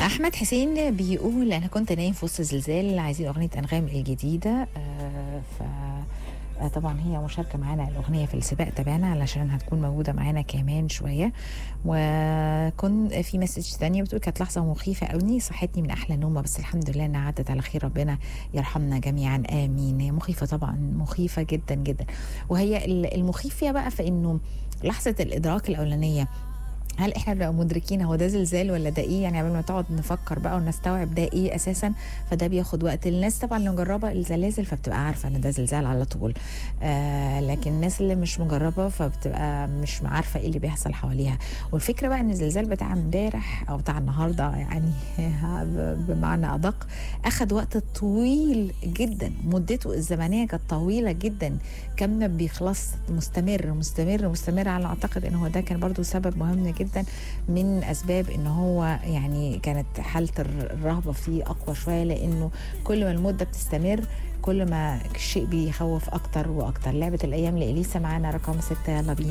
احمد حسين بيقول انا كنت نايم في وسط زلزال عايزين اغنيه انغام الجديده آه ف آه، طبعا هي مشاركه معانا الاغنيه في السباق تبعنا علشان هتكون موجوده معانا كمان شويه وكن في مسج تانية بتقول كانت لحظه مخيفه قوي صحتني من احلى نومه بس الحمد لله انها عدت على خير ربنا يرحمنا جميعا امين هي مخيفه طبعا مخيفه جدا جدا وهي ال- المخيف فيها بقى في انه لحظه الادراك الاولانيه هل احنا بنبقى مدركين هو ده زلزال ولا ده ايه يعني قبل ما تقعد نفكر بقى ونستوعب ده ايه اساسا فده بياخد وقت الناس طبعا اللي مجربه الزلازل فبتبقى عارفه ان ده زلزال على طول آه لكن الناس اللي مش مجربه فبتبقى مش عارفه ايه اللي بيحصل حواليها والفكره بقى ان الزلزال بتاع امبارح او بتاع النهارده يعني بمعنى ادق اخذ وقت طويل جدا مدته الزمنيه كانت طويله جدا كم ما بيخلص مستمر مستمر مستمر على اعتقد ان هو ده كان برضو سبب مهم جدا من اسباب ان هو يعني كانت حاله الرهبه فيه اقوى شويه لانه كل ما المده بتستمر كل ما الشيء بيخوف اكتر واكتر لعبه الايام لاليسا معانا رقم ستة يلا بينا